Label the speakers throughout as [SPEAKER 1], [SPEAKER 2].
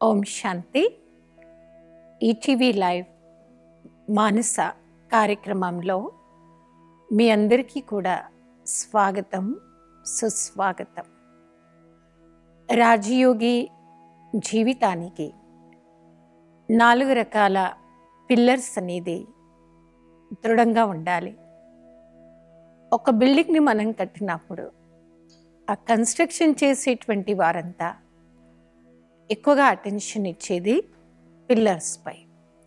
[SPEAKER 1] ఓం శాంతి ETV live మానస కార్యక్రమంలో మీ అందరికీ కూడా స్వాగతం సుస్వాగతం రాజయోగి జీవితానికి నాలుగు రకాల పిల్లర్స్ అనేది దృఢంగా ఉండాలి ఒక బిల్డింగ్ని మనం కట్టినప్పుడు ఆ కన్స్ట్రక్షన్ చేసేటువంటి వారంతా ఎక్కువగా అటెన్షన్ ఇచ్చేది పిల్లర్స్పై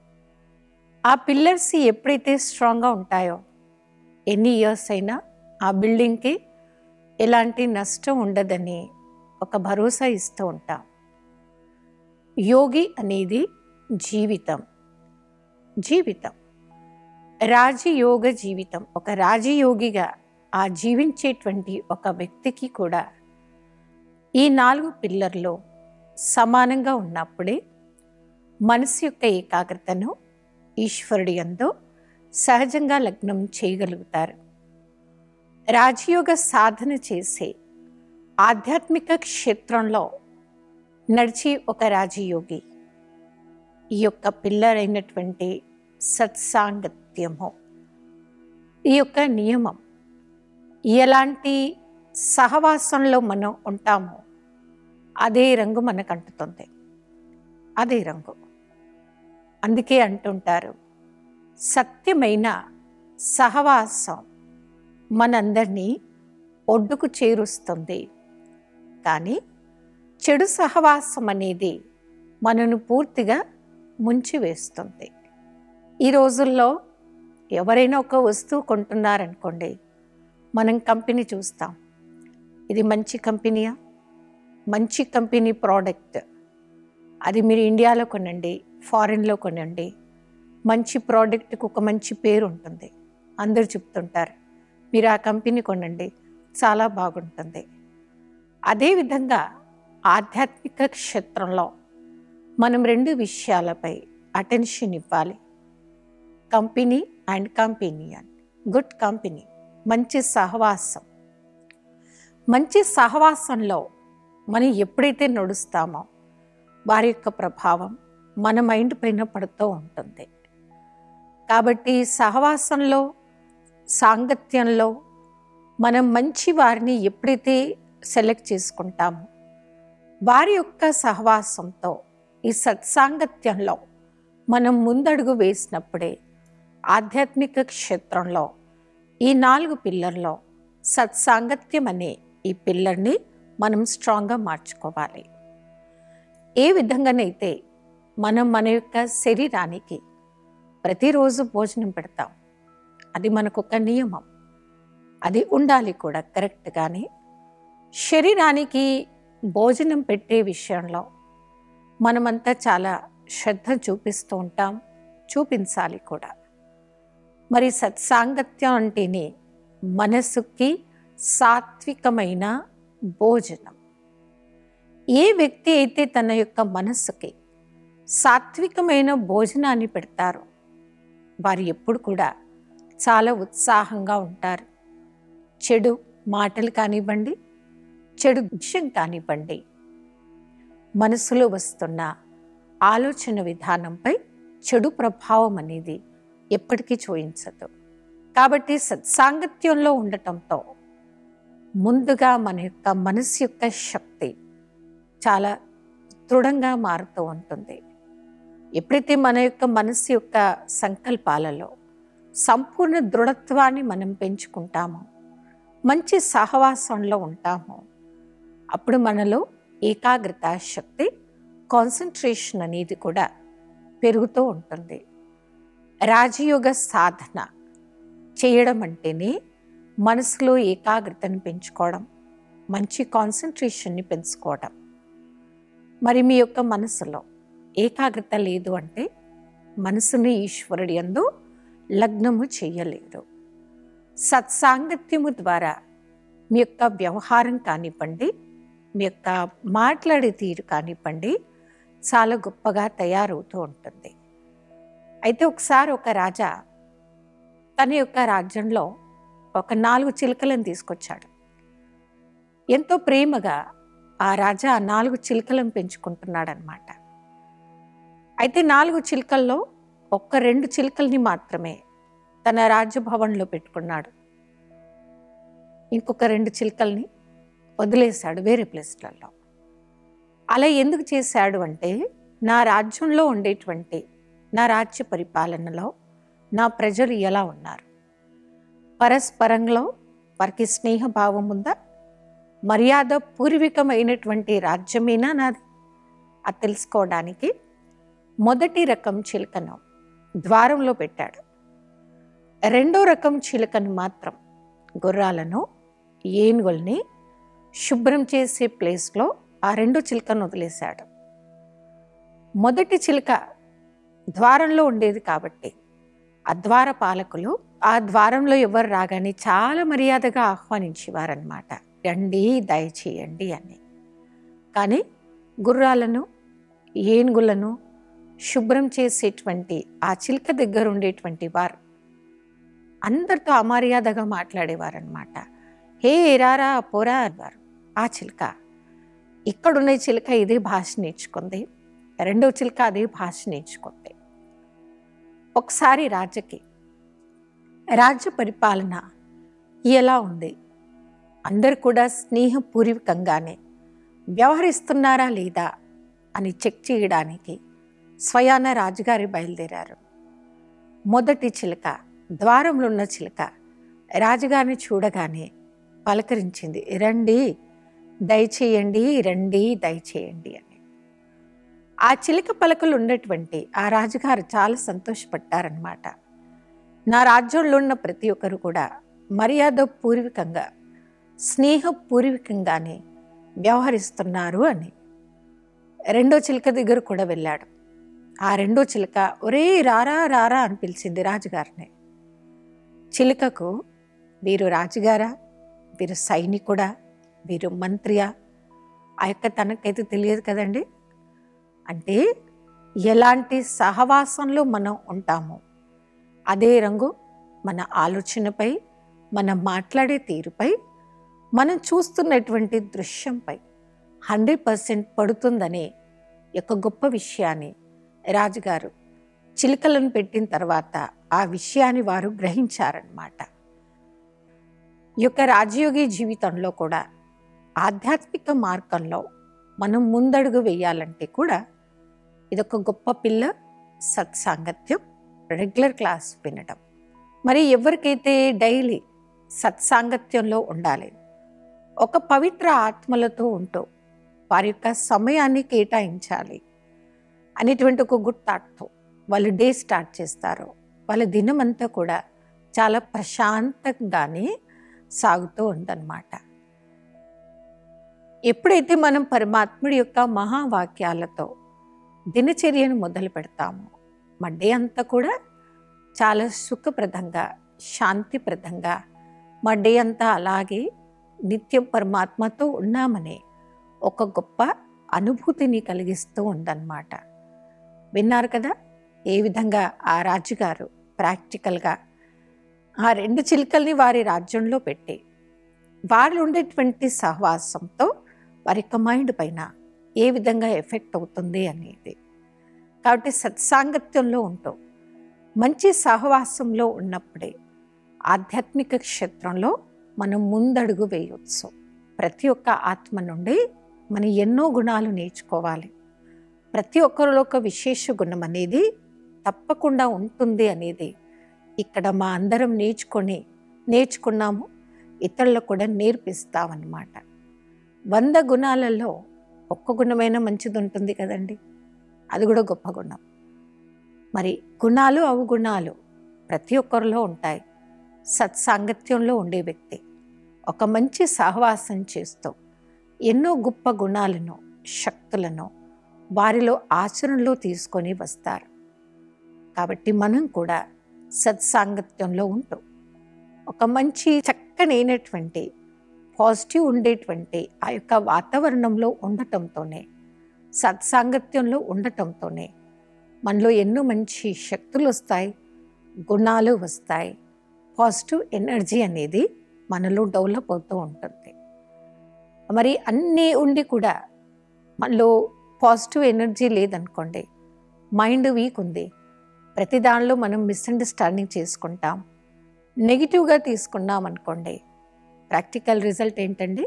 [SPEAKER 1] ఆ పిల్లర్స్ ఎప్పుడైతే స్ట్రాంగ్గా ఉంటాయో ఎన్ని ఇయర్స్ అయినా ఆ బిల్డింగ్కి ఎలాంటి నష్టం ఉండదని ఒక భరోసా ఇస్తూ ఉంటాం యోగి అనేది జీవితం జీవితం రాజయోగ జీవితం ఒక రాజయోగిగా ఆ జీవించేటువంటి ఒక వ్యక్తికి కూడా ఈ నాలుగు పిల్లర్లో సమానంగా ఉన్నప్పుడే మనసు యొక్క ఏకాగ్రతను ఈశ్వరుడి ఎందు సహజంగా లగ్నం చేయగలుగుతారు రాజయోగ సాధన చేసే ఆధ్యాత్మిక క్షేత్రంలో నడిచే ఒక రాజయోగి ఈ యొక్క పిల్లర్ అయినటువంటి సత్సాంగత్యము ఈ యొక్క నియమం ఎలాంటి సహవాసంలో మనం ఉంటామో అదే రంగు మనకు అంటుతుంది అదే రంగు అందుకే అంటుంటారు సత్యమైన సహవాసం మనందరినీ ఒడ్డుకు చేరుస్తుంది కానీ చెడు సహవాసం అనేది మనను పూర్తిగా ముంచివేస్తుంది ఈ రోజుల్లో ఎవరైనా ఒక వస్తువు కొంటున్నారనుకోండి మనం కంపెనీ చూస్తాం ఇది మంచి కంపెనీయా మంచి కంపెనీ ప్రోడక్ట్ అది మీరు ఇండియాలో కొనండి ఫారిన్లో కొనండి మంచి ప్రోడక్ట్కి ఒక మంచి పేరు ఉంటుంది అందరూ చెప్తుంటారు మీరు ఆ కంపెనీ కొనండి చాలా బాగుంటుంది అదేవిధంగా ఆధ్యాత్మిక క్షేత్రంలో మనం రెండు విషయాలపై అటెన్షన్ ఇవ్వాలి company and companion good company మంచి సహవాసం మంచి సహవాసంలో మనం ఎప్పుడైతే నడుస్తామో వారి యొక్క ప్రభావం మన మైండ్ పైన పడుతూ ఉంటుంది కాబట్టి సహవాసంలో సాంగత్యంలో మనం మంచి వారిని ఎప్పుడైతే సెలెక్ట్ చేసుకుంటామో వారి యొక్క సహవాసంతో ఈ సత్సాంగత్యంలో మనం ముందడుగు వేసినప్పుడే ఆధ్యాత్మిక క్షేత్రంలో ఈ నాలుగు పిల్లర్లో సత్సాంగత్యం అనే ఈ పిల్లర్ని మనం స్ట్రాంగ్గా మార్చుకోవాలి ఏ విధంగానైతే మనం మన యొక్క శరీరానికి ప్రతిరోజు భోజనం పెడతాం అది మనకు ఒక నియమం అది ఉండాలి కూడా కరెక్ట్గానే శరీరానికి భోజనం పెట్టే విషయంలో మనమంతా చాలా శ్రద్ధ చూపిస్తూ ఉంటాం చూపించాలి కూడా మరి సత్సాంగత్యం అంటేనే మనసుకి సాత్వికమైన భోజనం ఏ వ్యక్తి అయితే తన యొక్క మనస్సుకి సాత్వికమైన భోజనాన్ని పెడతారో వారు ఎప్పుడు కూడా చాలా ఉత్సాహంగా ఉంటారు చెడు మాటలు కానివ్వండి చెడు విషయం కానివ్వండి మనసులో వస్తున్న ఆలోచన విధానంపై చెడు ప్రభావం అనేది ఎప్పటికీ చూయించదు కాబట్టి సత్సాంగత్యంలో ఉండటంతో ముందుగా మన యొక్క మనసు యొక్క శక్తి చాలా దృఢంగా మారుతూ ఉంటుంది ఎప్పుడైతే మన యొక్క మనసు యొక్క సంకల్పాలలో సంపూర్ణ దృఢత్వాన్ని మనం పెంచుకుంటామో మంచి సహవాసంలో ఉంటామో అప్పుడు మనలో ఏకాగ్రత శక్తి కాన్సన్ట్రేషన్ అనేది కూడా పెరుగుతూ ఉంటుంది రాజయోగ సాధన చేయడం అంటేనే మనసులో ఏకాగ్రతను పెంచుకోవడం మంచి కాన్సన్ట్రేషన్ని పెంచుకోవడం మరి మీ యొక్క మనసులో ఏకాగ్రత లేదు అంటే మనసుని ఈశ్వరుడి అందు లగ్నము చేయలేరు సత్సాంగత్యము ద్వారా మీ యొక్క వ్యవహారం కానివ్వండి మీ యొక్క మాట్లాడే తీరు కానివ్వండి చాలా గొప్పగా తయారవుతూ ఉంటుంది అయితే ఒకసారి ఒక రాజా తన యొక్క రాజ్యంలో ఒక నాలుగు చిలుకలను తీసుకొచ్చాడు ఎంతో ప్రేమగా ఆ రాజా ఆ నాలుగు చిలుకలను పెంచుకుంటున్నాడనమాట అయితే నాలుగు చిలుకల్లో ఒక్క రెండు చిలుకల్ని మాత్రమే తన రాజ్యభవన్లో పెట్టుకున్నాడు ఇంకొక రెండు చిలుకల్ని వదిలేశాడు వేరే ప్లేస్లలో అలా ఎందుకు చేశాడు అంటే నా రాజ్యంలో ఉండేటువంటి నా రాజ్య పరిపాలనలో నా ప్రజలు ఎలా ఉన్నారు పరస్పరంలో వారికి స్నేహభావం ఉందా మర్యాద పూర్వీకమైనటువంటి రాజ్యమేనా నాది అది తెలుసుకోవడానికి మొదటి రకం చిలుకను ద్వారంలో పెట్టాడు రెండో రకం చిలుకను మాత్రం గుర్రాలను ఏనుగుల్ని శుభ్రం చేసే ప్లేస్లో ఆ రెండు చిలుకను వదిలేశాడు మొదటి చిలుక ద్వారంలో ఉండేది కాబట్టి ఆ ద్వార పాలకులు ఆ ద్వారంలో ఎవరు రాగానే చాలా మర్యాదగా ఆహ్వానించేవారనమాట రండి దయచేయండి అని కానీ గుర్రాలను ఏనుగులను శుభ్రం చేసేటువంటి ఆ చిలుక దగ్గర ఉండేటువంటి వారు అందరితో అమర్యాదగా మాట్లాడేవారనమాట హే రారా పోరా అన్నారు ఆ చిలుక ఇక్కడున్న చిలుక ఇదే భాష నేర్చుకుంది రెండో చిలుక అదే భాష నేర్చుకుంది ఒకసారి రాజకి రాజ్య పరిపాలన ఎలా ఉంది అందరు కూడా స్నేహపూర్వకంగానే వ్యవహరిస్తున్నారా లేదా అని చెక్ చేయడానికి స్వయాన రాజుగారి బయలుదేరారు మొదటి చిలుక ద్వారంలో ఉన్న చిలుక రాజుగారిని చూడగానే పలకరించింది రండి దయచేయండి రండి దయచేయండి అని ఆ చిలుక పలకలు ఉన్నటువంటి ఆ రాజుగారు చాలా సంతోషపడ్డారనమాట నా రాజ్యంలో ఉన్న ప్రతి ఒక్కరు కూడా మర్యాద పూర్వకంగా స్నేహపూర్వకంగానే వ్యవహరిస్తున్నారు అని రెండో చిలుక దగ్గర కూడా వెళ్ళాడు ఆ రెండో చిలుక ఒరే రారా రారా అని పిలిచింది రాజుగారిని చిలుకకు వీరు రాజుగారా వీరు సైనికుడా వీరు మంత్రియా ఆ యొక్క తనకైతే తెలియదు కదండి అంటే ఎలాంటి సహవాసంలో మనం ఉంటామో అదే రంగు మన ఆలోచనపై మనం మాట్లాడే తీరుపై మనం చూస్తున్నటువంటి దృశ్యంపై హండ్రెడ్ పర్సెంట్ పడుతుందనే యొక్క గొప్ప విషయాన్ని రాజుగారు చిలుకలను పెట్టిన తర్వాత ఆ విషయాన్ని వారు గ్రహించారన్నమాట ఈ యొక్క రాజయోగి జీవితంలో కూడా ఆధ్యాత్మిక మార్గంలో మనం ముందడుగు వేయాలంటే కూడా ఇదొక గొప్ప పిల్ల సత్సాంగత్యం రెగ్యులర్ క్లాస్ వినడం మరి ఎవరికైతే డైలీ సత్సాంగత్యంలో ఉండాలి ఒక పవిత్ర ఆత్మలతో ఉంటూ వారి యొక్క సమయాన్ని కేటాయించాలి అనేటువంటి ఒక గుడ్ థాట్తో వాళ్ళు డే స్టార్ట్ చేస్తారు వాళ్ళ దినం అంతా కూడా చాలా ప్రశాంతంగానే సాగుతూ ఉందన్నమాట ఎప్పుడైతే మనం పరమాత్ముడి యొక్క మహావాక్యాలతో దినచర్యను మొదలు పెడతామో మా డే అంతా కూడా చాలా సుఖప్రదంగా శాంతిప్రదంగా మా డే అంతా అలాగే నిత్యం పరమాత్మతో ఉన్నామనే ఒక గొప్ప అనుభూతిని కలిగిస్తూ ఉందన్నమాట విన్నారు కదా ఏ విధంగా ఆ రాజుగారు ప్రాక్టికల్గా ఆ రెండు చిలుకల్ని వారి రాజ్యంలో పెట్టి వారిలో ఉండేటువంటి సహవాసంతో వారి యొక్క మైండ్ పైన ఏ విధంగా ఎఫెక్ట్ అవుతుంది అనేది కాబట్టి సత్సాంగత్యంలో ఉంటూ మంచి సహవాసంలో ఉన్నప్పుడే ఆధ్యాత్మిక క్షేత్రంలో మనం ముందడుగు వేయవచ్చు ప్రతి ఒక్క ఆత్మ నుండి మనం ఎన్నో గుణాలు నేర్చుకోవాలి ప్రతి ఒక్కరిలో ఒక విశేష గుణం అనేది తప్పకుండా ఉంటుంది అనేది ఇక్కడ మా అందరం నేర్చుకొని నేర్చుకున్నాము ఇతరులకు కూడా నేర్పిస్తామన్నమాట వంద గుణాలలో ఒక్క గుణమైన మంచిది ఉంటుంది కదండి అది కూడా గొప్ప గుణం మరి గుణాలు అవగుణాలు ప్రతి ఒక్కరిలో ఉంటాయి సత్సాంగత్యంలో ఉండే వ్యక్తి ఒక మంచి సహవాసం చేస్తూ ఎన్నో గొప్ప గుణాలను శక్తులను వారిలో ఆచరణలో తీసుకొని వస్తారు కాబట్టి మనం కూడా సత్సాంగత్యంలో ఉంటూ ఒక మంచి చక్కనైనటువంటి పాజిటివ్ ఉండేటువంటి ఆ యొక్క వాతావరణంలో ఉండటంతోనే సత్సాంగత్యంలో ఉండటంతోనే మనలో ఎన్నో మంచి శక్తులు వస్తాయి గుణాలు వస్తాయి పాజిటివ్ ఎనర్జీ అనేది మనలో డెవలప్ అవుతూ ఉంటుంది మరి అన్నీ ఉండి కూడా మనలో పాజిటివ్ ఎనర్జీ లేదనుకోండి మైండ్ వీక్ ఉంది ప్రతి దానిలో మనం మిస్అండర్స్టాండింగ్ చేసుకుంటాం నెగిటివ్గా తీసుకున్నాం అనుకోండి ప్రాక్టికల్ రిజల్ట్ ఏంటండి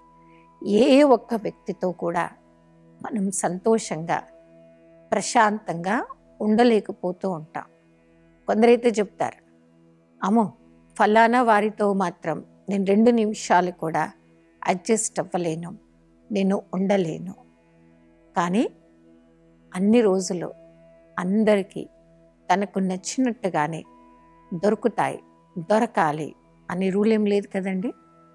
[SPEAKER 1] ఏ ఒక్క వ్యక్తితో కూడా మనం సంతోషంగా ప్రశాంతంగా ఉండలేకపోతూ ఉంటాం కొందరైతే చెప్తారు అమ్మో ఫలానా వారితో మాత్రం నేను రెండు నిమిషాలు కూడా అడ్జస్ట్ అవ్వలేను నేను ఉండలేను కానీ అన్ని రోజులు అందరికీ తనకు నచ్చినట్టుగానే దొరుకుతాయి దొరకాలి అనే రూల్ ఏం లేదు కదండి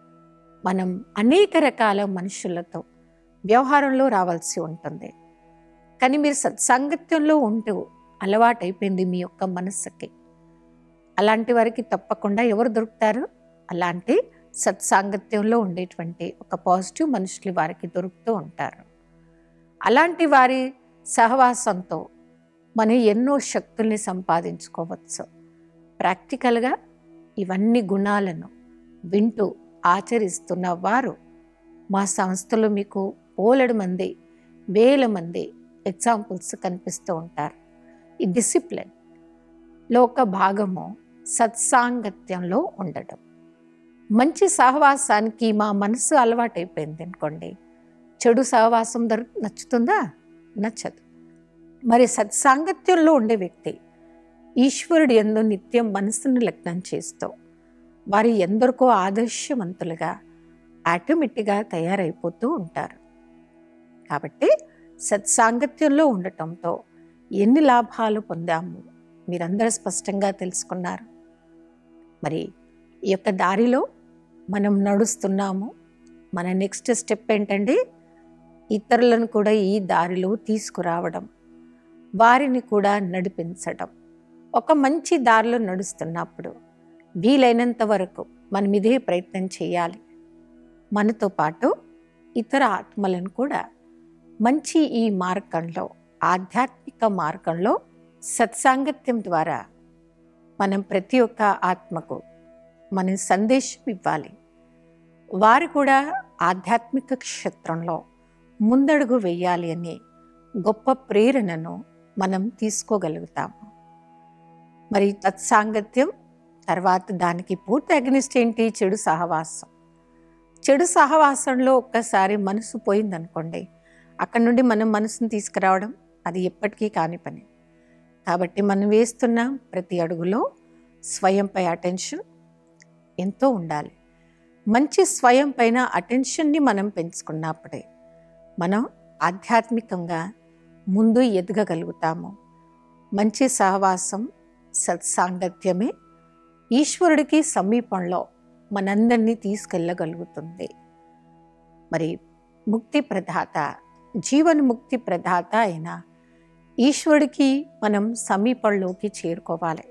[SPEAKER 1] మనం అనేక రకాల మనుషులతో వ్యవహారంలో రావాల్సి ఉంటుంది కానీ మీరు సత్సాంగత్యంలో ఉంటూ అలవాటైపోయింది మీ యొక్క మనస్సుకి అలాంటి వారికి తప్పకుండా ఎవరు దొరుకుతారు అలాంటి సత్సాంగత్యంలో ఉండేటువంటి ఒక పాజిటివ్ మనుషులు వారికి దొరుకుతూ ఉంటారు అలాంటి వారి సహవాసంతో మనం ఎన్నో శక్తుల్ని సంపాదించుకోవచ్చు ప్రాక్టికల్గా ఇవన్నీ గుణాలను వింటూ ఆచరిస్తున్న వారు మా సంస్థలో మీకు పోలెడు మంది వేల మంది ఎగ్జాంపుల్స్ కనిపిస్తూ ఉంటారు ఈ డిసిప్లిన్లో ఒక భాగము సత్సాంగత్యంలో ఉండటం మంచి సహవాసానికి మా మనసు అలవాటైపోయింది అనుకోండి చెడు సహవాసం దొరు నచ్చుతుందా నచ్చదు మరి సత్సాంగత్యంలో ఉండే వ్యక్తి ఈశ్వరుడు ఎందు నిత్యం మనసును లగ్నం చేస్తూ వారి ఎందరికో ఆదర్శవంతులుగా ఆటోమేటిక్గా తయారైపోతూ ఉంటారు కాబట్టి సత్సాంగత్యంలో ఉండటంతో ఎన్ని లాభాలు పొందాము మీరందరూ స్పష్టంగా తెలుసుకున్నారు మరి ఈ యొక్క దారిలో మనం నడుస్తున్నాము మన నెక్స్ట్ స్టెప్ ఏంటండి ఇతరులను కూడా ఈ దారిలో తీసుకురావడం వారిని కూడా నడిపించడం ఒక మంచి దారిలో నడుస్తున్నప్పుడు వీలైనంత వరకు మనం ఇదే ప్రయత్నం చేయాలి మనతో పాటు ఇతర ఆత్మలను కూడా మంచి ఈ మార్గంలో ఆధ్యాత్మిక మార్గంలో సత్సాంగత్యం ద్వారా మనం ప్రతి ఒక్క ఆత్మకు మనం సందేశం ఇవ్వాలి వారు కూడా ఆధ్యాత్మిక క్షేత్రంలో ముందడుగు వేయాలి అనే గొప్ప ప్రేరణను మనం తీసుకోగలుగుతాము మరి తత్సాంగత్యం తర్వాత దానికి పూర్తి అగ్నిస్ట్ ఏంటి చెడు సహవాసం చెడు సహవాసంలో ఒక్కసారి మనసు పోయిందనుకోండి అక్కడ నుండి మనం మనసును తీసుకురావడం అది ఎప్పటికీ కాని పని కాబట్టి మనం వేస్తున్న ప్రతి అడుగులో స్వయంపై అటెన్షన్ ఎంతో ఉండాలి మంచి స్వయం పైన అటెన్షన్ని మనం పెంచుకున్నప్పుడే మనం ఆధ్యాత్మికంగా ముందు ఎదగగలుగుతాము మంచి సహవాసం సత్సాంగత్యమే ఈశ్వరుడికి సమీపంలో మనందరినీ తీసుకెళ్ళగలుగుతుంది మరి ముక్తి ప్రదాత జీవన ముక్తి ప్రదాత అయిన ఈశ్వరుడికి మనం సమీపంలోకి చేరుకోవాలి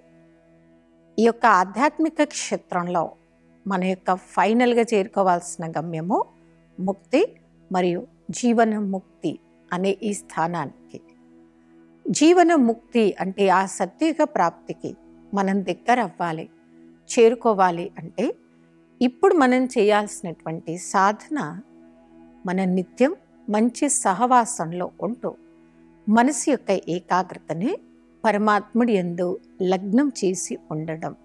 [SPEAKER 1] ఈ యొక్క ఆధ్యాత్మిక క్షేత్రంలో మన యొక్క ఫైనల్గా చేరుకోవాల్సిన గమ్యము ముక్తి మరియు జీవన ముక్తి అనే ఈ స్థానానికి జీవన ముక్తి అంటే ఆ సత్యుగ ప్రాప్తికి మనం దగ్గర అవ్వాలి చేరుకోవాలి అంటే ఇప్పుడు మనం చేయాల్సినటువంటి సాధన మన నిత్యం మంచి సహవాసంలో ఉంటూ మనసు యొక్క ఏకాగ్రతని పరమాత్ముడి ఎందు లగ్నం చేసి ఉండడం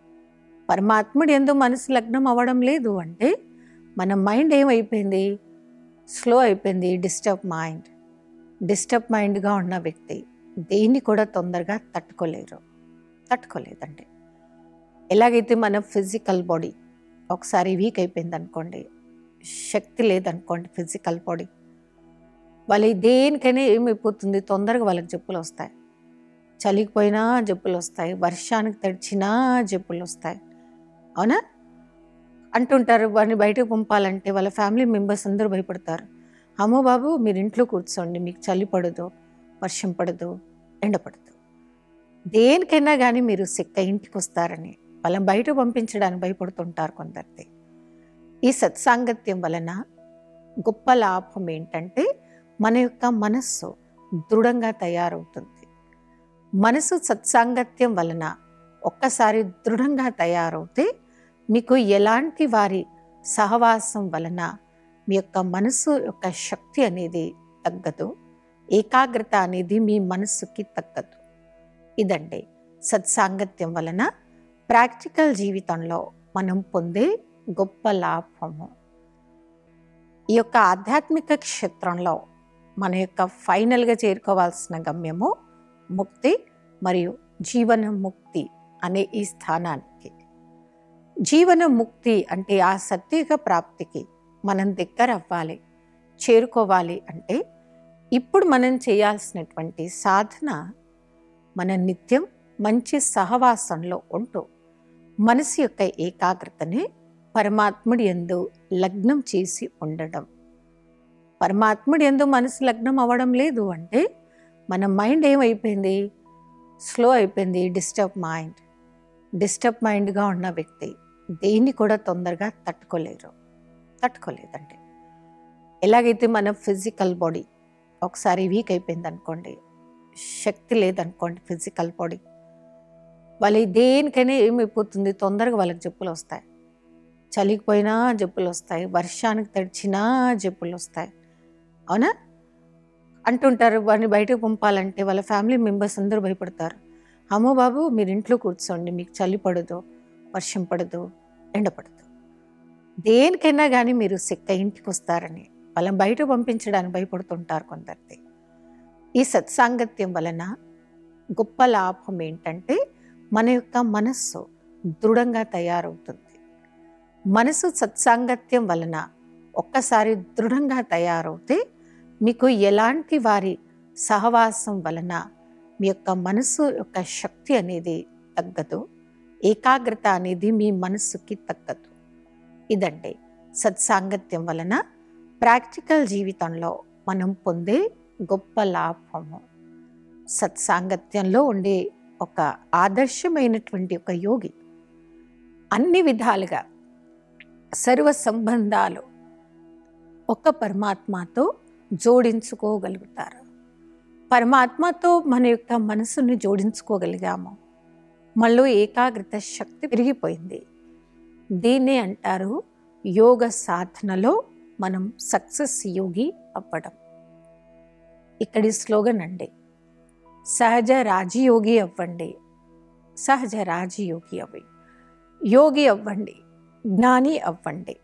[SPEAKER 1] పరమాత్ముడి ఎందు మనసు లగ్నం అవ్వడం లేదు అంటే మన మైండ్ ఏమైపోయింది స్లో అయిపోయింది డిస్టర్బ్ మైండ్ డిస్టర్బ్ మైండ్గా ఉన్న వ్యక్తి దేన్ని కూడా తొందరగా తట్టుకోలేరు తట్టుకోలేదండి ఎలాగైతే మన ఫిజికల్ బాడీ ఒకసారి వీక్ అయిపోయింది అనుకోండి శక్తి లేదనుకోండి ఫిజికల్ బాడీ వాళ్ళ దేనికైనా ఏమైపోతుంది తొందరగా వాళ్ళకి జబ్బులు వస్తాయి చలికి పోయినా జబ్బులు వస్తాయి వర్షానికి తడిచినా జబ్బులు వస్తాయి అవునా అంటుంటారు వాడిని బయటకు పంపాలంటే వాళ్ళ ఫ్యామిలీ మెంబర్స్ అందరూ భయపడతారు అమ్మో బాబు మీరు ఇంట్లో కూర్చోండి మీకు చలి పడదు వర్షం పడదు ఎండ పడదు దేనికైనా కానీ మీరు సిక్క ఇంటికి వస్తారని వాళ్ళని బయట పంపించడానికి భయపడుతుంటారు కొందరిది ఈ సత్సాంగత్యం వలన గొప్ప లాభం ఏంటంటే మన యొక్క మనస్సు దృఢంగా తయారవుతుంది మనసు సత్సాంగత్యం వలన ఒక్కసారి దృఢంగా తయారవుతే మీకు ఎలాంటి వారి సహవాసం వలన మీ యొక్క మనసు యొక్క శక్తి అనేది తగ్గదు ఏకాగ్రత అనేది మీ మనస్సుకి తగ్గదు ఇదండి సత్సాంగత్యం వలన ప్రాక్టికల్ జీవితంలో మనం పొందే గొప్ప లాభము ఈ యొక్క ఆధ్యాత్మిక క్షేత్రంలో మన యొక్క ఫైనల్గా చేరుకోవాల్సిన గమ్యము ముక్తి మరియు జీవన ముక్తి అనే ఈ స్థానానికి జీవన ముక్తి అంటే ఆ సత్యుగ ప్రాప్తికి మనం దగ్గర అవ్వాలి చేరుకోవాలి అంటే ఇప్పుడు మనం చేయాల్సినటువంటి సాధన మన నిత్యం మంచి సహవాసంలో ఉంటూ మనసు యొక్క ఏకాగ్రతని పరమాత్ముడి ఎందు లగ్నం చేసి ఉండడం పరమాత్ముడి ఎందు మనసు లగ్నం అవ్వడం లేదు అంటే మన మైండ్ ఏమైపోయింది స్లో అయిపోయింది డిస్టర్బ్ మైండ్ డిస్టర్బ్ మైండ్గా ఉన్న వ్యక్తి దేన్ని కూడా తొందరగా తట్టుకోలేరు తట్టుకోలేదండి ఎలాగైతే మన ఫిజికల్ బాడీ ఒకసారి వీక్ అయిపోయింది అనుకోండి శక్తి లేదనుకోండి ఫిజికల్ బాడీ వాళ్ళ దేనికైనా ఏమైపోతుంది తొందరగా వాళ్ళకి జబ్బులు వస్తాయి చలికి పోయినా జబ్బులు వస్తాయి వర్షానికి తడిచినా జబ్బులు వస్తాయి అవునా అంటుంటారు వాడిని బయటకు పంపాలంటే వాళ్ళ ఫ్యామిలీ మెంబర్స్ అందరూ భయపడతారు అమ్మో బాబు మీరు ఇంట్లో కూర్చోండి మీకు చలి పడదు వర్షం పడదు ఎండ పడదు దేనికైనా కానీ మీరు సిక్క ఇంటికి వస్తారని వాళ్ళని బయట పంపించడానికి భయపడుతుంటారు కొందరిది ఈ సత్సాంగత్యం వలన గొప్ప లాభం ఏంటంటే మన యొక్క మనస్సు దృఢంగా తయారవుతుంది మనసు సత్సాంగత్యం వలన ఒక్కసారి దృఢంగా తయారవుతే మీకు ఎలాంటి వారి సహవాసం వలన మీ యొక్క మనసు యొక్క శక్తి అనేది తగ్గదు ఏకాగ్రత అనేది మీ మనస్సుకి తగ్గదు ఇదండి సత్సాంగత్యం వలన ప్రాక్టికల్ జీవితంలో మనం పొందే గొప్ప లాభము సత్సాంగత్యంలో ఉండే ఒక ఆదర్శమైనటువంటి ఒక యోగి అన్ని విధాలుగా సర్వ సంబంధాలు ఒక పరమాత్మతో జోడించుకోగలుగుతారు పరమాత్మతో మన యొక్క మనసుని జోడించుకోగలిగాము మనలో ఏకాగ్రత శక్తి పెరిగిపోయింది దీన్నే అంటారు యోగ సాధనలో మనం సక్సెస్ యోగి అవ్వడం ఇక్కడి స్లోగన్ అండి సహజ రాజయోగి అవ్వండి సహజ రాజయోగి అవ్వి యోగి అవ్వండి జ్ఞాని అవ్వండి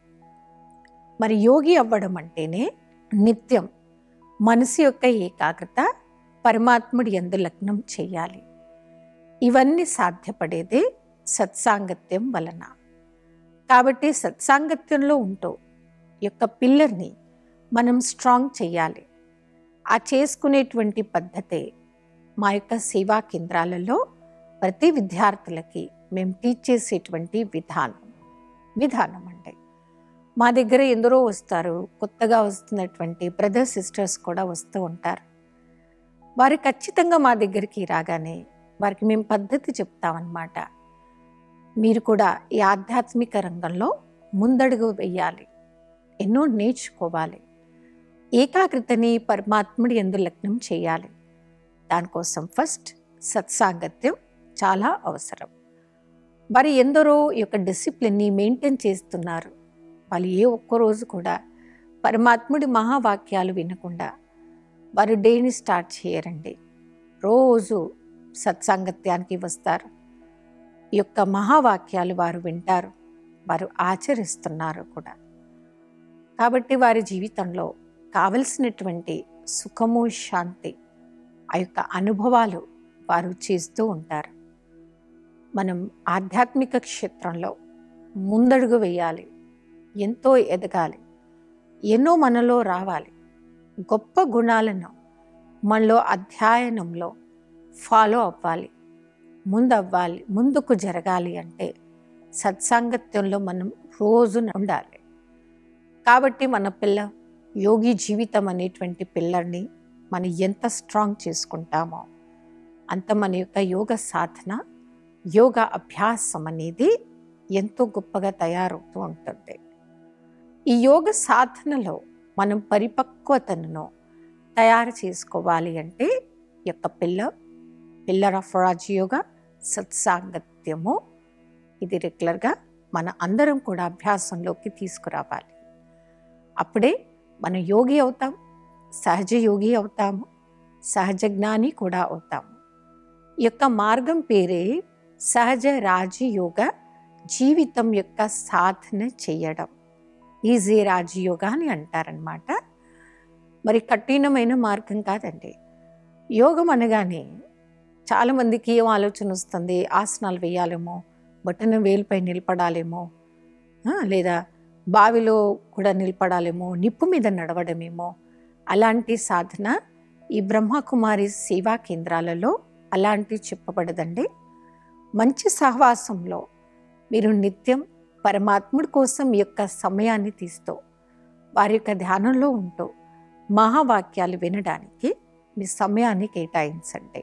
[SPEAKER 1] మరి యోగి అవ్వడం అంటేనే నిత్యం మనసు యొక్క ఏకాగ్రత పరమాత్ముడి ఎందు లగ్నం చేయాలి ఇవన్నీ సాధ్యపడేదే సత్సాంగత్యం వలన కాబట్టి సత్సాంగత్యంలో ఉంటూ యొక్క పిల్లర్ని మనం స్ట్రాంగ్ చేయాలి ఆ చేసుకునేటువంటి పద్ధతే మా యొక్క సేవా కేంద్రాలలో ప్రతి విద్యార్థులకి మేము టీచ్ చేసేటువంటి విధానం విధానం అంటే మా దగ్గర ఎందరో వస్తారు కొత్తగా వస్తున్నటువంటి బ్రదర్ సిస్టర్స్ కూడా వస్తూ ఉంటారు వారు ఖచ్చితంగా మా దగ్గరికి రాగానే వారికి మేము పద్ధతి చెప్తామన్నమాట మీరు కూడా ఈ ఆధ్యాత్మిక రంగంలో ముందడుగు వెయ్యాలి ఎన్నో నేర్చుకోవాలి ఏకాగ్రతని పరమాత్ముడి ఎందు లగ్నం చేయాలి దానికోసం ఫస్ట్ సత్సాంగత్యం చాలా అవసరం వారు ఎందరో ఈ యొక్క డిసిప్లిన్ని మెయింటైన్ చేస్తున్నారు వాళ్ళు ఏ ఒక్కరోజు కూడా పరమాత్ముడి మహావాక్యాలు వినకుండా వారు డేని స్టార్ట్ చేయరండి రోజు సత్సాంగత్యానికి వస్తారు ఈ యొక్క మహావాక్యాలు వారు వింటారు వారు ఆచరిస్తున్నారు కూడా కాబట్టి వారి జీవితంలో కావలసినటువంటి సుఖము శాంతి ఆ యొక్క అనుభవాలు వారు చేస్తూ ఉంటారు మనం ఆధ్యాత్మిక క్షేత్రంలో ముందడుగు వేయాలి ఎంతో ఎదగాలి ఎన్నో మనలో రావాలి గొప్ప గుణాలను మనలో అధ్యయనంలో ఫాలో అవ్వాలి ముందు అవ్వాలి ముందుకు జరగాలి అంటే సత్సాంగత్యంలో మనం రోజు ఉండాలి కాబట్టి మన పిల్ల యోగి జీవితం అనేటువంటి పిల్లర్ని మనం ఎంత స్ట్రాంగ్ చేసుకుంటామో అంత మన యొక్క యోగ సాధన యోగ అభ్యాసం అనేది ఎంతో గొప్పగా తయారవుతూ ఉంటుంది ఈ యోగ సాధనలో మనం పరిపక్వతను తయారు చేసుకోవాలి అంటే ఈ యొక్క పిల్ల పిల్లర్ ఆఫ్ రాజయోగ సత్సాంగత్యము ఇది రెగ్యులర్గా మన అందరం కూడా అభ్యాసంలోకి తీసుకురావాలి అప్పుడే మనం యోగి అవుతాం సహజ యోగి అవుతాము సహజ జ్ఞాని కూడా అవుతాం ఈ యొక్క మార్గం పేరే సహజ రాజయోగ జీవితం యొక్క సాధన చేయడం ఈజీ రాజయోగ అని అంటారనమాట మరి కఠినమైన మార్గం కాదండి యోగం అనగానే చాలామందికి ఏం ఆలోచన వస్తుంది ఆసనాలు వేయాలేమో బటన వేలుపై నిలబడాలేమో ఆ, లేదా బావిలో కూడా నిలబడాలేమో నిప్పు మీద నడవడమేమో అలాంటి సాధన ఈ బ్రహ్మకుమారి సేవా కేంద్రాలలో అలాంటి చెప్పబడదండి మంచి సహవాసంలో మీరు నిత్యం పరమాత్ముడి కోసం ఈ యొక్క సమయాన్ని తీస్తూ వారి యొక్క ధ్యానంలో ఉంటూ మహావాక్యాలు వినడానికి మీ సమయాన్ని కేటాయించండి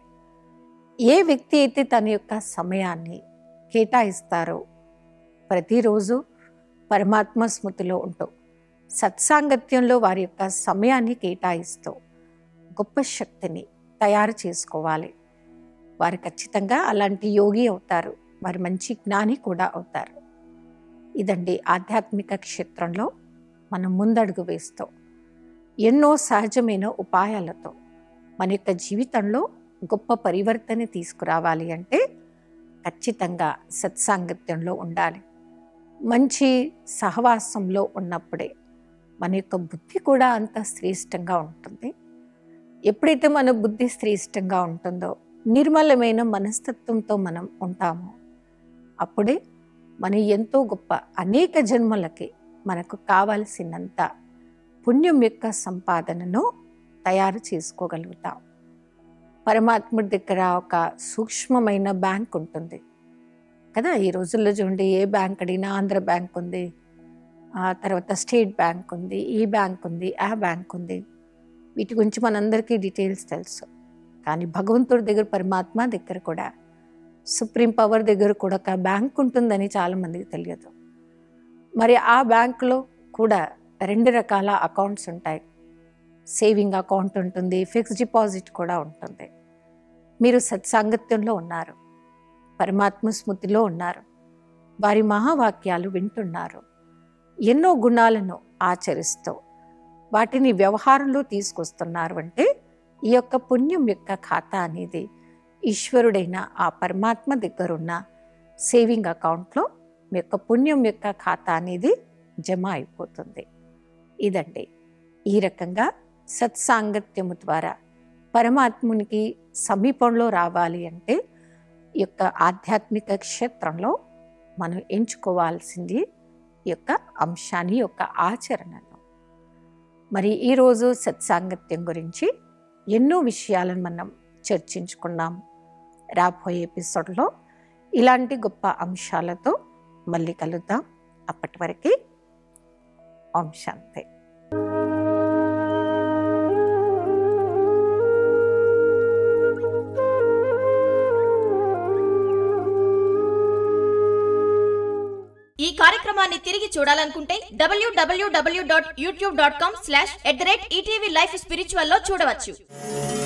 [SPEAKER 1] ఏ వ్యక్తి అయితే తన యొక్క సమయాన్ని కేటాయిస్తారో ప్రతిరోజు పరమాత్మ స్మృతిలో ఉంటూ సత్సాంగత్యంలో వారి యొక్క సమయాన్ని కేటాయిస్తూ గొప్ప శక్తిని తయారు చేసుకోవాలి వారు ఖచ్చితంగా అలాంటి యోగి అవుతారు వారు మంచి జ్ఞాని కూడా అవుతారు ఇదండి ఆధ్యాత్మిక క్షేత్రంలో మనం ముందడుగు వేస్తూ ఎన్నో సహజమైన ఉపాయాలతో మన యొక్క జీవితంలో గొప్ప పరివర్తన తీసుకురావాలి అంటే ఖచ్చితంగా సత్సాంగత్యంలో ఉండాలి మంచి సహవాసంలో ఉన్నప్పుడే మన యొక్క బుద్ధి కూడా అంత శ్రేష్టంగా ఉంటుంది ఎప్పుడైతే మన బుద్ధి శ్రేష్టంగా ఉంటుందో నిర్మలమైన మనస్తత్వంతో మనం ఉంటామో అప్పుడే మనం ఎంతో గొప్ప అనేక జన్మలకి మనకు కావాల్సినంత పుణ్యం యొక్క సంపాదనను తయారు చేసుకోగలుగుతాం పరమాత్ముడి దగ్గర ఒక సూక్ష్మమైన బ్యాంక్ ఉంటుంది కదా ఈ రోజుల్లో చూడండి ఏ బ్యాంక్ అడిగినా ఆంధ్ర బ్యాంక్ ఉంది ఆ తర్వాత స్టేట్ బ్యాంక్ ఉంది ఈ బ్యాంక్ ఉంది ఆ బ్యాంక్ ఉంది వీటి గురించి మనందరికీ డీటెయిల్స్ తెలుసు కానీ భగవంతుడి దగ్గర పరమాత్మ దగ్గర కూడా సుప్రీం పవర్ దగ్గర కూడా ఒక బ్యాంక్ ఉంటుందని చాలామందికి తెలియదు మరి ఆ బ్యాంకులో కూడా రెండు రకాల అకౌంట్స్ ఉంటాయి సేవింగ్ అకౌంట్ ఉంటుంది ఫిక్స్డ్ డిపాజిట్ కూడా ఉంటుంది మీరు సత్సాంగత్యంలో ఉన్నారు పరమాత్మ స్మృతిలో ఉన్నారు వారి మహావాక్యాలు వింటున్నారు ఎన్నో గుణాలను ఆచరిస్తూ వాటిని వ్యవహారంలో తీసుకొస్తున్నారు అంటే ఈ యొక్క పుణ్యం యొక్క ఖాతా అనేది ఈశ్వరుడైన ఆ పరమాత్మ దగ్గరున్న సేవింగ్ అకౌంట్లో మీ యొక్క పుణ్యం యొక్క ఖాతా అనేది జమ అయిపోతుంది ఇదండి ఈ రకంగా సత్సాంగత్యము ద్వారా పరమాత్మునికి సమీపంలో రావాలి అంటే ఈ యొక్క ఆధ్యాత్మిక క్షేత్రంలో మనం ఎంచుకోవాల్సింది ఈ యొక్క అంశాన్ని యొక్క ఆచరణను మరి ఈరోజు సత్సాంగత్యం గురించి ఎన్నో విషయాలను మనం చర్చించుకున్నాం రాబోయే ఎపిసోడ్లో ఇలాంటి గొప్ప అంశాలతో మళ్ళీ కలుద్దాం అప్పటి వరకు ఓం శాంతి
[SPEAKER 2] ఈ కార్యక్రమాన్ని తిరిగి చూడాలనుకుంటే W W W dot YouTube dot com slash at the rate ETV life spiritual లో చూడవచ్చు